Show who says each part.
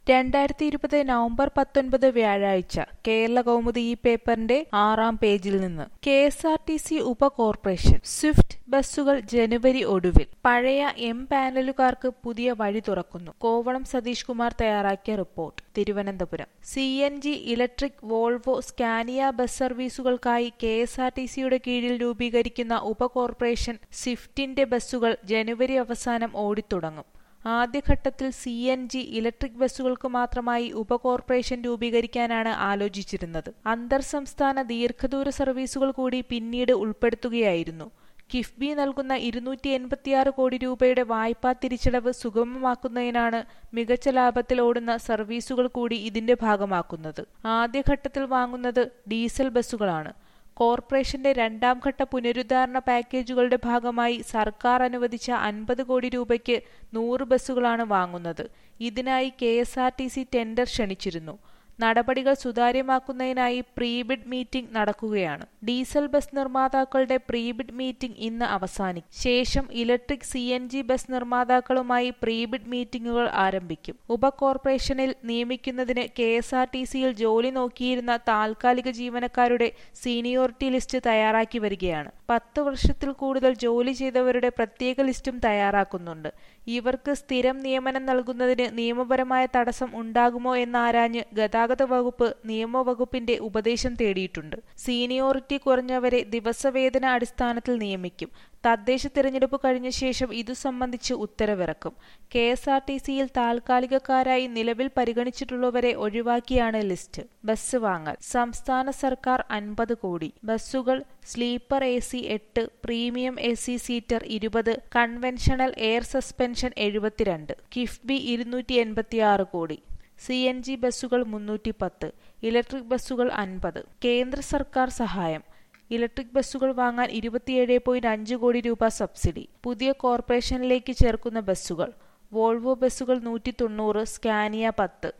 Speaker 1: രണ്ടായിരത്തി ഇരുപത് നവംബർ പത്തൊൻപത് വ്യാഴാഴ്ച കേരള കൗമുദി ഈ പേപ്പറിന്റെ ആറാം പേജിൽ നിന്ന് K S R T C ഉപകോർപ്പറേഷൻ സ്വിഫ്റ്റ് ബസ്സുകൾ ജനുവരി ഒടുവിൽ പഴയ എം പാനലുകാർക്ക് പുതിയ വഴി തുറക്കുന്നു കോവളം സതീഷ് കുമാർ തയ്യാറാക്കിയ report Thiruvananthapuram C N G electric Volvo Scania bus സർവീസുകൾക്കായി കെ എസ് ആർ ടി സിയുടെ കീഴിൽ രൂപീകരിക്കുന്ന ഉപകോർപ്പറേഷൻ സ്വിഫ്റ്റിന്റെ ബസ്സുകൾ ജനുവരി അവസാനം ഓടിത്തുടങ്ങും ആദ്യഘട്ടത്തിൽ സി എൻ ജി ഇലക്ട്രിക് ബസ്സുകൾക്ക് മാത്രമായി ഉപകോർപ്പറേഷൻ രൂപീകരിക്കാനാണ് ആലോചിച്ചിരുന്നത് അന്തർ സംസ്ഥാന ദീർഘദൂര സർവീസുകൾ കൂടി പിന്നീട് ഉൾപ്പെടുത്തുകയായിരുന്നു കിഫ്ബി നൽകുന്ന ഇരുന്നൂറ്റി എൺപത്തിയാറ് കോടി രൂപയുടെ വായ്പാ തിരിച്ചടവ് സുഗമമാക്കുന്നതിനാണ് മികച്ച ലാഭത്തിൽ ഓടുന്ന സർവീസുകൾ കൂടി ഇതിന്റെ ഭാഗമാക്കുന്നത് ആദ്യഘട്ടത്തിൽ വാങ്ങുന്നത് ഡീസൽ ബസ്സുകളാണ് കോർപ്പറേഷന്റെ രണ്ടാം ഘട്ട പുനരുദ്ധാരണ പാക്കേജുകളുടെ ഭാഗമായി സർക്കാർ അനുവദിച്ച അൻപത് കോടി രൂപയ്ക്ക് നൂറ് ബസ്സുകളാണ് വാങ്ങുന്നത് ഇതിനായി K S R T C tender ക്ഷണിച്ചിരുന്നു നടപടികൾ സുതാര്യമാക്കുന്നതിനായി പ്രീബിഡ് മീറ്റിംഗ് നടക്കുകയാണ് ഡീസൽ ബസ് നിർമ്മാതാക്കളുടെ പ്രീബിഡ് മീറ്റിംഗ് ഇന്ന് അവസാനിക്കും ശേഷം electric C N G bus നിർമ്മാതാക്കളുമായി പ്രീബിഡ് മീറ്റിംഗുകൾ ആരംഭിക്കും ഉപകോർപ്പറേഷനിൽ നിയമിക്കുന്നതിന് കെ എസ് ആർ ടി സിയിൽ ജോലി നോക്കിയിരുന്ന താൽക്കാലിക ജീവനക്കാരുടെ സീനിയോറിറ്റി ലിസ്റ്റ് തയ്യാറാക്കി വരികയാണ് പത്ത് വർഷത്തിൽ കൂടുതൽ ജോലി ചെയ്തവരുടെ പ്രത്യേക ലിസ്റ്റും തയ്യാറാക്കുന്നുണ്ട് ഇവർക്ക് സ്ഥിരം നിയമനം നൽകുന്നതിന് നിയമപരമായ തടസ്സം ഉണ്ടാകുമോ എന്നാരാഞ്ഞ് ഗതാഗത വകുപ്പ് നിയമവകുപ്പിന്റെ ഉപദേശം തേടിയിട്ടുണ്ട് സീനിയോറിറ്റി കുറഞ്ഞവരെ ദിവസവേതന അടിസ്ഥാനത്തിൽ നിയമിക്കും തദ്ദേശ തിരഞ്ഞെടുപ്പ് കഴിഞ്ഞ ശേഷം ഇതു സംബന്ധിച്ച് ഉത്തരവിറക്കും കെ എസ് ആർ ടി സിയിൽ താൽക്കാലികക്കാരായി നിലവിൽ പരിഗണിച്ചിട്ടുള്ളവരെ ഒഴിവാക്കിയാണ് ലിസ്റ്റ് ബസ് വാങ്ങൽ സംസ്ഥാന സർക്കാർ അൻപത് കോടി ബസ്സുകൾ സ്ലീപ്പർ എ സി എട്ട് പ്രീമിയം എ സി സീറ്റർ ഇരുപത് കൺവെൻഷണൽ എയർ സസ്പെൻഷൻ എഴുപത്തിരണ്ട് കിഫ്ബി ഇരുന്നൂറ്റി എൺപത്തിയാറ് കോടി സി എൻ ജി ബസ്സുകൾ മുന്നൂറ്റി പത്ത് ഇലക്ട്രിക് ബസ്സുകൾ അൻപത് കേന്ദ്ര സർക്കാർ സഹായം ഇലക്ട്രിക് ബസ്സുകൾ വാങ്ങാൻ ഇരുപത്തിയേഴ് പോയിന്റ് അഞ്ച് കോടി രൂപ സബ്സിഡി പുതിയ കോർപ്പറേഷനിലേക്ക് ചേർക്കുന്ന ബസ്സുകൾ വോൾവോ ബസ്സുകൾ നൂറ്റി തൊണ്ണൂറ് സ്കാനിയ പത്ത്